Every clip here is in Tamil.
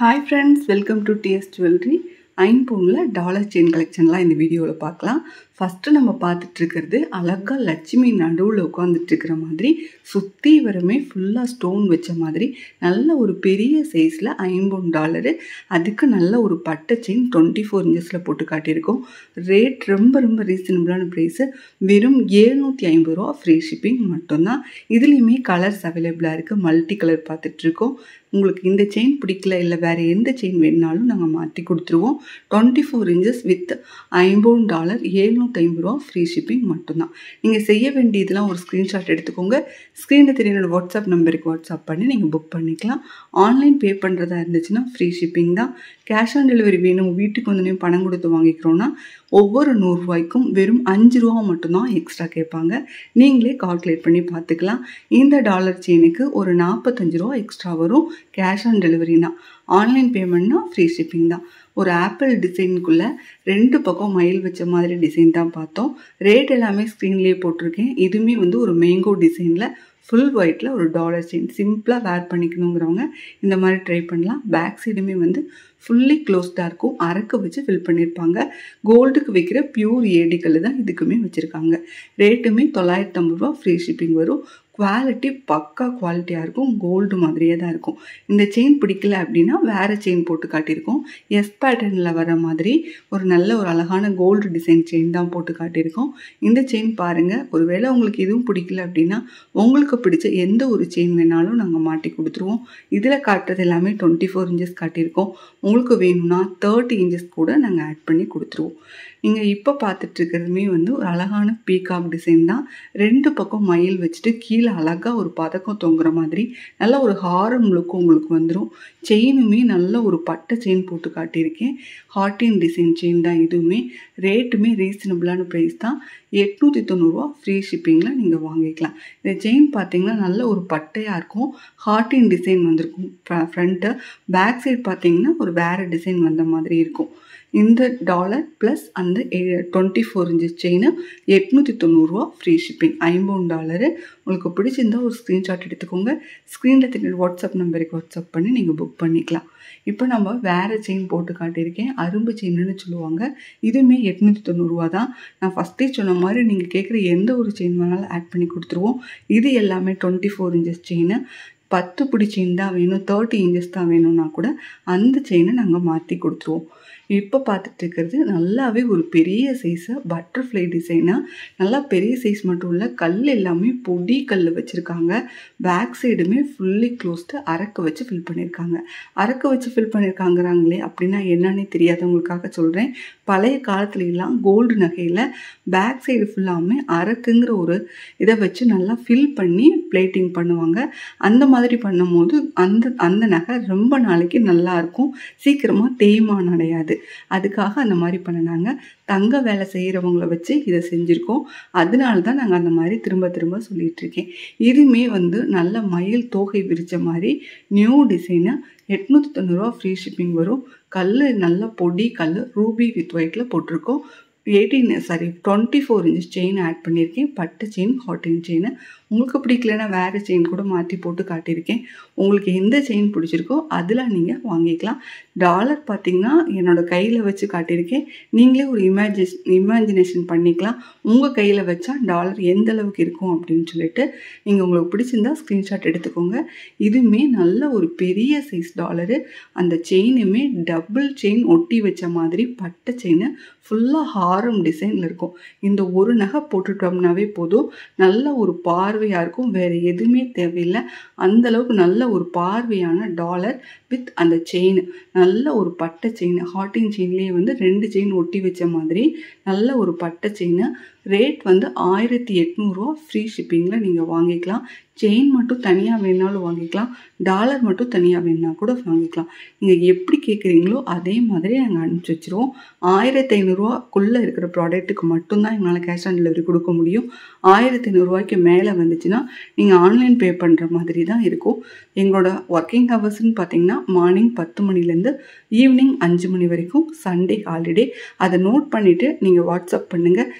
hi friends welcome to DS jewellery ஐம்பூனில் டாலர் செயின் கலெக்ஷன்லாம் இந்த வீடியோவில் பார்க்கலாம் ஃபஸ்ட்டு நம்ம பார்த்துட்டு இருக்கிறது அழகாக லட்சுமி நடுவில் உட்காந்துட்டு இருக்கிற மாதிரி சுற்றி வரமே ஃபுல்லாக ஸ்டோன் வச்ச மாதிரி நல்ல ஒரு பெரிய சைஸில் ஐம்பொன் டாலரு அதுக்கு நல்ல ஒரு பட்டை செயின் டுவெண்ட்டி ஃபோர் இன்ச்சஸில் போட்டு காட்டியிருக்கோம் ரேட் ரொம்ப ரொம்ப ரீசனபிளான ப்ரைஸு வெறும் ஏழ்நூற்றி ஐம்பது ரூபா ஃப்ரீ ஷிப்பிங் மட்டும்தான் இதுலேயுமே கலர்ஸ் அவைலபிளாக இருக்குது மல்டி கலர் பார்த்துட்ருக்கோம் உங்களுக்கு இந்த செயின் பிடிக்கல இல்லை வேறு எந்த செயின் வேணுனாலும் நாங்கள் மாற்றி கொடுத்துருவோம் டுவெண்ட்டி ஃபோர் இன்ச்சஸ் வித் ஐம்பது டாலர் ஏழ்நூற்றி ஐம்பது ரூபா ஃப்ரீ ஷிப்பிங் மட்டும்தான் நீங்கள் செய்ய வேண்டியதெல்லாம் ஒரு ஸ்க்ரீன்ஷாட் எடுத்துக்கோங்க ஸ்க்ரீனில் தெரியனோட வாட்ஸ்அப் நம்பருக்கு வாட்ஸ்அப் பண்ணி நீங்கள் புக் பண்ணிக்கலாம் ஆன்லைன் பே பண்ணுறதா இருந்துச்சுன்னா ஃப்ரீ ஷிப்பிங் தான் கேஷ் ஆன் டெலிவரி வேணும் வீட்டுக்கு வந்து பணம் கொடுத்து வாங்கிக்கிறோன்னா ஒவ்வொரு நூறுரூவாய்க்கும் வெறும் அஞ்சு ரூபா மட்டும்தான் எக்ஸ்ட்ரா கேட்பாங்க நீங்களே கால்குலேட் பண்ணி பார்த்துக்கலாம் இந்த டாலர் செயினுக்கு ஒரு நாற்பத்தஞ்சு ரூபா எக்ஸ்ட்ரா வரும் கேஷ் ஆன் டெலிவரினா ஆன்லைன் பேமெண்ட்னா ஃப்ரீ ஷிப்பிங் தான் ஒரு ஆப்பிள் டிசைனுக்குள்ளே ரெண்டு பக்கம் மயில் வச்ச மாதிரி டிசைன் தான் பார்த்தோம் ரேட் எல்லாமே ஸ்க்ரீன்லேயே போட்டிருக்கேன் இதுவுமே வந்து ஒரு மேங்கோ டிசைனில் ஃபுல் ஒயிட்டில் ஒரு டாலர் செயின் சிம்பிளாக வேர் பண்ணிக்கணுங்கிறவங்க இந்த மாதிரி ட்ரை பண்ணலாம் பேக் சைடுமே வந்து ஃபுல்லி க்ளோஸ்டாக இருக்கும் அரக்க வச்சு ஃபில் பண்ணியிருப்பாங்க கோல்டுக்கு வைக்கிற பியூர் ஏடிக்கல் தான் இதுக்குமே வச்சுருக்காங்க ரேட்டுமே தொள்ளாயிரத்தி ஐம்பது ரூபா ஃப்ரீ ஷிப்பிங் வரும் குவாலிட்டி பக்கா குவாலிட்டியாக இருக்கும் கோல்டு மாதிரியே தான் இருக்கும் இந்த செயின் பிடிக்கல அப்படின்னா வேறு செயின் போட்டு காட்டியிருக்கோம் எஸ் பேட்டர்னில் வர மாதிரி ஒரு நல்ல ஒரு அழகான கோல்டு டிசைன் செயின் தான் போட்டு காட்டியிருக்கோம் இந்த செயின் பாருங்கள் ஒருவேளை உங்களுக்கு எதுவும் பிடிக்கல அப்படின்னா உங்களுக்கு பிடிச்ச எந்த ஒரு செயின் வேணாலும் நாங்கள் மாட்டி கொடுத்துருவோம் இதில் காட்டுறது எல்லாமே டுவெண்ட்டி ஃபோர் இன்ச்சஸ் காட்டியிருக்கோம் உங்களுக்கு வேணும்னா தேர்ட்டி இன்ச்சஸ் கூட நாங்கள் ஆட் பண்ணி கொடுத்துருவோம் நீங்கள் இப்போ பார்த்துட்ருக்கிறதுமே வந்து ஒரு அழகான பீகாக் டிசைன் தான் ரெண்டு பக்கம் மயில் வச்சுட்டு கீழே அழகாக ஒரு பதக்கம் தொங்குற மாதிரி நல்ல ஒரு ஹாரம் லுக் உங்களுக்கு வந்துடும் செயினுமே நல்ல ஒரு பட்டை செயின் போட்டு காட்டியிருக்கேன் ஹார்டின் டிசைன் செயின் தான் இதுவுமே ரேட்டுமே ரீசனபிளான ப்ரைஸ் தான் எட்நூற்றி தொண்ணூறுரூவா ஃப்ரீ ஷிப்பிங்கில் நீங்கள் வாங்கிக்கலாம் இந்த செயின் பார்த்தீங்கன்னா நல்ல ஒரு பட்டையாக இருக்கும் ஹார்டின் டிசைன் வந்திருக்கும் ஃப்ரண்ட்டு பேக் சைட் பார்த்தீங்கன்னா ஒரு வேறு டிசைன் வந்த மாதிரி இருக்கும் இந்த டாலர் ப்ளஸ் அந்த டுவெண்ட்டி ஃபோர் இன்ச்சஸ் செயின் எட்நூற்றி தொண்ணூறுரூவா ஃப்ரீ ஷிப்பிங் ஐம்பது டாலரு உங்களுக்கு பிடிச்சிருந்தா ஒரு ஸ்க்ரீன்ஷாட் எடுத்துக்கோங்க ஸ்க்ரீனில் தெரிஞ்ச வாட்ஸ்அப் நம்பருக்கு வாட்ஸ்அப் பண்ணி நீங்கள் புக் பண்ணிக்கலாம் இப்போ நம்ம வேறு செயின் போட்டு காட்டியிருக்கேன் அரும்பு செயின்னு சொல்லுவாங்க இதுவுமே எட்நூற்றி தொண்ணூறுரூவா தான் நான் ஃபஸ்ட்டே சொன்ன மாதிரி நீங்கள் கேட்குற எந்த ஒரு செயின் வேணாலும் ஆட் பண்ணி கொடுத்துருவோம் இது எல்லாமே டுவெண்ட்டி ஃபோர் இன்ச்சஸ் செயின் பத்து பிடி செயின் தான் வேணும் தேர்ட்டி இன்ச்சஸ் தான் வேணும்னா கூட அந்த செயினை நாங்கள் மாற்றி கொடுத்துருவோம் இப்போ பார்த்துட்டு இருக்கிறது நல்லாவே ஒரு பெரிய சைஸாக பட்டர்ஃப்ளை டிசைனாக நல்லா பெரிய சைஸ் மட்டும் இல்லை கல் எல்லாமே பொடி கல் வச்சுருக்காங்க பேக் சைடுமே ஃபுல்லி க்ளோஸ்டு அரக்க வச்சு ஃபில் பண்ணியிருக்காங்க அரக்க வச்சு ஃபில் பண்ணியிருக்காங்கிறாங்களே அப்படின்னா என்னன்னே தெரியாதவங்களுக்காக சொல்கிறேன் பழைய காலத்துலலாம் கோல்டு நகையில் பேக் சைடு ஃபுல்லாமே அரக்குங்கிற ஒரு இதை வச்சு நல்லா ஃபில் பண்ணி பிளேட்டிங் பண்ணுவாங்க அந்த மாதிரி பண்ணும்போது அந்த அந்த நகை ரொம்ப நாளைக்கு நல்லாயிருக்கும் சீக்கிரமாக தேய்மானம் அடையாது அதுக்காக அந்த மாதிரி பண்ணினாங்க தங்க வேலை செய்கிறவங்கள வச்சு இதை செஞ்சுருக்கோம் அதனால தான் நாங்கள் அந்த மாதிரி திரும்ப திரும்ப சொல்லிகிட்டு இருக்கேன் இதுவுமே வந்து நல்ல மயில் தோகை விரித்த மாதிரி நியூ டிசைனு எட்நூற்றி தொண்ணூறுரூவா ஃப்ரீ ஷிப்பிங் வரும் கல் நல்ல பொடி கல் ரூபி வித் ஒயிட்டில் போட்டிருக்கோம் eighteen sorry twenty four inch chain add பண்ணியிருக்கேன் பட்டு செயின் ஹாட்டின் செயின் உங்களுக்கு பிடிக்கலன்னா வேறு செயின் கூட மாற்றி போட்டு காட்டியிருக்கேன் உங்களுக்கு எந்த செயின் பிடிச்சிருக்கோ அதில் நீங்கள் வாங்கிக்கலாம் டாலர் பார்த்திங்கன்னா என்னோடய கையில் வச்சு காட்டியிருக்கேன் நீங்களே ஒரு இமேஜிஸ் இமேஜினேஷன் பண்ணிக்கலாம் உங்கள் கையில் வச்சா டாலர் எந்த அளவுக்கு இருக்கும் அப்படின்னு சொல்லிட்டு நீங்கள் உங்களுக்கு பிடிச்சிருந்தா ஸ்க்ரீன்ஷாட் எடுத்துக்கோங்க இதுவுமே நல்ல ஒரு பெரிய சைஸ் டாலரு அந்த செயினுமே டபுள் செயின் ஒட்டி வச்ச மாதிரி பட்டை செயின் ஃபுல்லாக ஹாரம் டிசைனில் இருக்கும் இந்த ஒரு நகை போட்டுட்டோம்னாவே போதும் நல்ல ஒரு பார்வையாக இருக்கும் வேறு எதுவுமே தேவையில்லை அந்தளவுக்கு நல்ல ஒரு பார்வையான டாலர் வித் அந்த செயின் நல்ல ஒரு பட்டை செயின் ஹாட்டின் செயின்லேயே வந்து ரெண்டு செயின் ஒட்டி வச்ச மாதிரி நல்ல ஒரு பட்டை செயின் ரேட் வந்து ஆயிரத்தி எட்நூறுரூவா ஃப்ரீ ஷிப்பிங்கில் நீங்கள் வாங்கிக்கலாம் செயின் மட்டும் தனியாக வேணாலும் வாங்கிக்கலாம் டாலர் மட்டும் தனியாக வேணா கூட வாங்கிக்கலாம் நீங்கள் எப்படி கேட்குறீங்களோ அதே மாதிரி நாங்கள் அனுப்பிச்சி வச்சுருவோம் ஆயிரத்தி ஐநூறுரூவாக்குள்ளே இருக்கிற ப்ராடக்ட்டுக்கு மட்டும்தான் எங்களால் கேஷ் ஆன் டெலிவரி கொடுக்க முடியும் ஆயிரத்தி ஐநூறுரூவாய்க்கு மேலே வந்துச்சுன்னா நீங்கள் ஆன்லைன் பே பண்ணுற மாதிரி தான் இருக்கும் எங்களோட ஒர்க்கிங் ஹவர்ஸ்ன்னு பார்த்தீங்கன்னா மார்னிங் பத்து மணிலேருந்து ஈவினிங் அஞ்சு மணி வரைக்கும் சண்டே ஹாலிடே அதை நோட் பண்ணிவிட்டு நீங்கள் வாட்ஸ்அப் பண்ணுங்கள் கண்டிப்பாக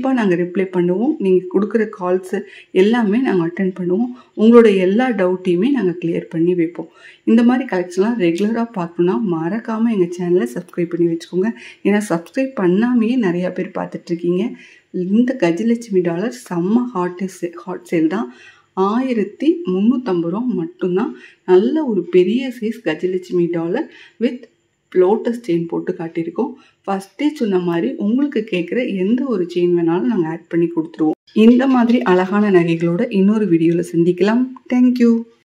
கண்டிப்பாக நாங்கள் ரிப்ளை பண்ணுவோம் நீங்கள் கொடுக்குற கால்ஸு எல்லாமே நாங்கள் அட்டன் பண்ணுவோம் உங்களோட எல்லா டவுட்டையுமே நாங்கள் கிளியர் பண்ணி வைப்போம் இந்த மாதிரி கலெக்ஷன்லாம் ரெகுலராக பார்க்கணுன்னா மறக்காமல் எங்கள் சேனலை சப்ஸ்கிரைப் பண்ணி வச்சுக்கோங்க ஏன்னா சப்ஸ்கிரைப் பண்ணாமையே நிறையா பேர் பார்த்துட்ருக்கீங்க இந்த கஜலட்சுமி டாலர் செம்ம ஹாட் ஹாட் சேல் தான் ஆயிரத்தி முந்நூற்றம்பது ரூபா மட்டும்தான் நல்ல ஒரு பெரிய size Gajalakshmi dollar with lotus chain போட்டு காட்டியிருக்கோம் ஃபஸ்ட்டே சொன்ன மாதிரி உங்களுக்கு கேட்குற எந்த ஒரு செயின் வேணாலும் நாங்கள் ஆட் பண்ணி கொடுத்துருவோம் இந்த மாதிரி அழகான நகைகளோட இன்னொரு வீடியோவில் சந்திக்கலாம் தேங்க்யூ